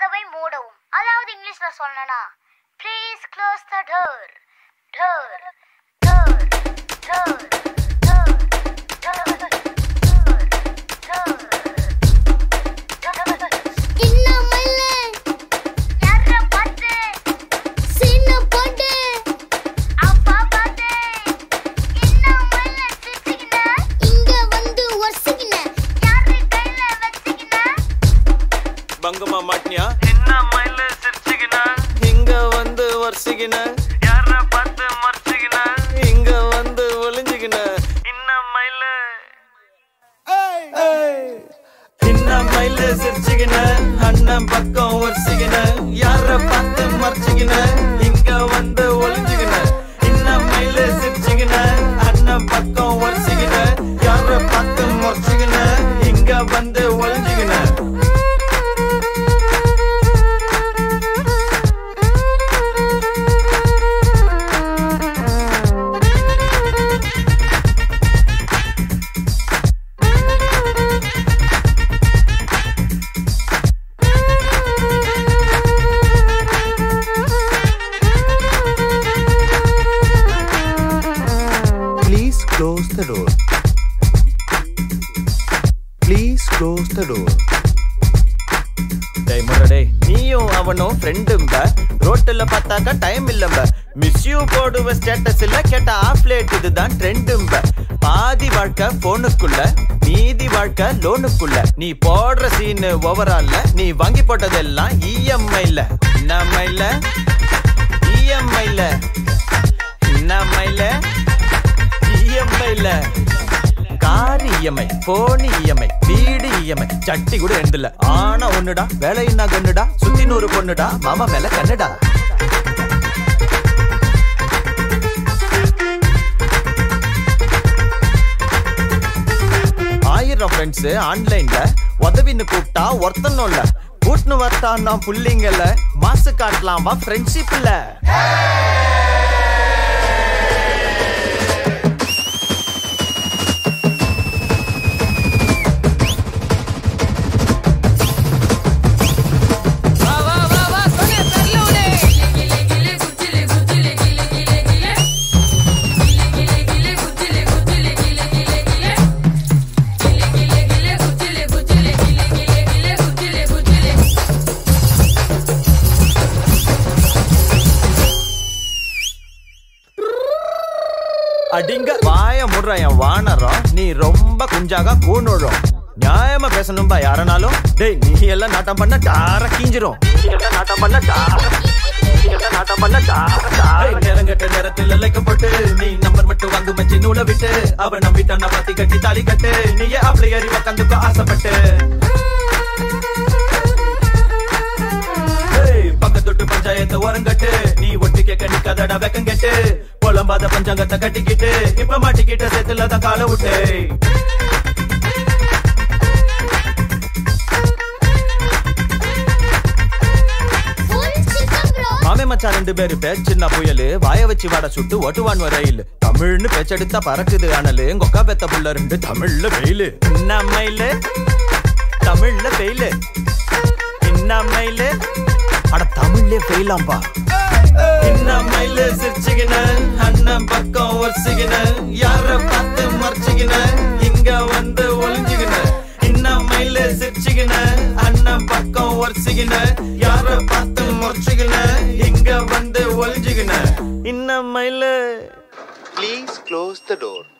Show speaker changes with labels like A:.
A: கதவை மூடவும் அதாவது இங்கிலீஷ்ல சொல்லணும்னா please close the door door door door
B: பங்கமா மாட்டினியா
C: என்ன மயில சிரிச்சுக்கின
B: இங்க வந்து வரிசைக்கின
C: யார பார்த்து மறைச்சுக்கின
B: இங்க வந்து ஒளிஞ்சுக்கின
C: என்ன மயில
B: இன்ன மயில சிரிச்சுக்கின அண்ணன் பக்கம் வரிசைக்கின யார பார்த்து மறைச்சுக்கின இங்க வந்து ஒளிஞ்சுக்கின இன்ன மயில சிரிச்சுக்கின அண்ணன் பக்கம் வரிசைக்கின யார பார்த்து மறைச்சுக்கின இங்க வந்து ஒளிஞ்சுக்கின
D: Please close the door. Please close the door.
B: டேய் முரடே நீயும் அவனும் ஃப்ரெண்டும்ப ரோட்டுல பார்த்தாக்கா டைம் இல்லம்ப மிஸ் யூ போடுவ ஸ்டேட்டஸ் இல்ல கேட்ட ஆஃப் லேட் இதுதான் ட்ரெண்டும்ப பாதி வாழ்க்கை போனுக்குள்ள மீதி வாழ்க்கை லோனுக்குள்ள நீ போடுற சீனு ஓவரால்ல நீ வாங்கி போட்டதெல்லாம் இஎம்ஐல என்னம்மைல இஎம்ஐல என்னம்மைல இஎம்ஐல கார் இஎம்ஐ போனி இஎம்ஐ வீடு இஎம்ஐ சட்டி கூட எழுந்தல ஆனா ஒண்ணுடா வேலையின்னா கண்ணுடா சுத்தி நூறு பொண்ணுடா மாமா மேல கண்ணுடா ஆயிரம் ஃப்ரெண்ட்ஸ் ஆன்லைன்ல உதவின்னு கூப்பிட்டா ஒருத்தனும் இல்ல கூட்டுன்னு வரட்டான்னா புள்ளிங்கல மாசு காட்டலாமா ஃப்ரெண்ட்ஷிப் இல்ல அடிங்க வாய முடுற என் வானரம் நீ ரொம்ப குஞ்சாக கூணுழும் நியாயமா பேசணும்பா யாரனாலும் டேய் நீ எல்லாம் நாட்டம் பண்ண டார கீஞ்சிரும் நீ எல்லாம் நாட்டம் பண்ண டார நீ எல்லாம் நாட்டம் பண்ண டார டார நேரங்கட்ட நேரத்தில் லைக்கப்பட்டு நீ நம்பர் மட்டும் வாங்கு மச்சி நூலை விட்டு அவ நம்பிட்டான பாத்தி கட்டி தாலி கட்டு நீயே அப்படி ஏறி உக்காந்துக்கோ ஆசைப்பட்டு ஏய், பக்கத்தொட்டு பஞ்சாயத்து ஓரங்கட்டு நீ ஒட்டு கேட்க நிக்காதடா வெக்கம் கெட்டு புலம்பாத பஞ்சாங்கத்தை கட்டிக்கிட்டு இப்ப மாட்டிக்கிட்ட சேத்துல தான் காலை விட்டு மாமே மச்சான் ரெண்டு பேரு பேர் சின்ன புயலு வாய வச்சு வாட சுட்டு ஓட்டுவான் ரயில் தமிழ்னு பேச்செடுத்தா பறக்குது ஆனலு கொக்கா பெத்த புள்ள ரெண்டு தமிழ்ல வெயிலு இன்னமையில தமிழ்ல வெயிலு இன்னமையில அட தமிழ்லே ஃபெயிலாம்பா இன்னமையில சிரிச்சுக்கின அண்ணன் பக்கம் ஒரிச்சுக்கின யார பார்த்து மறைச்சுக்கின இங்க வந்து ஒளிஞ்சுக்கின இன்னமையில சிரிச்சுக்கின அண்ணன் பக்கம் ஒரிச்சுக்கின யார பார்த்து முறைச்சுக்கின இங்க வந்து ஒளிஞ்சுக்கின இன்னமையில
D: Please close the door.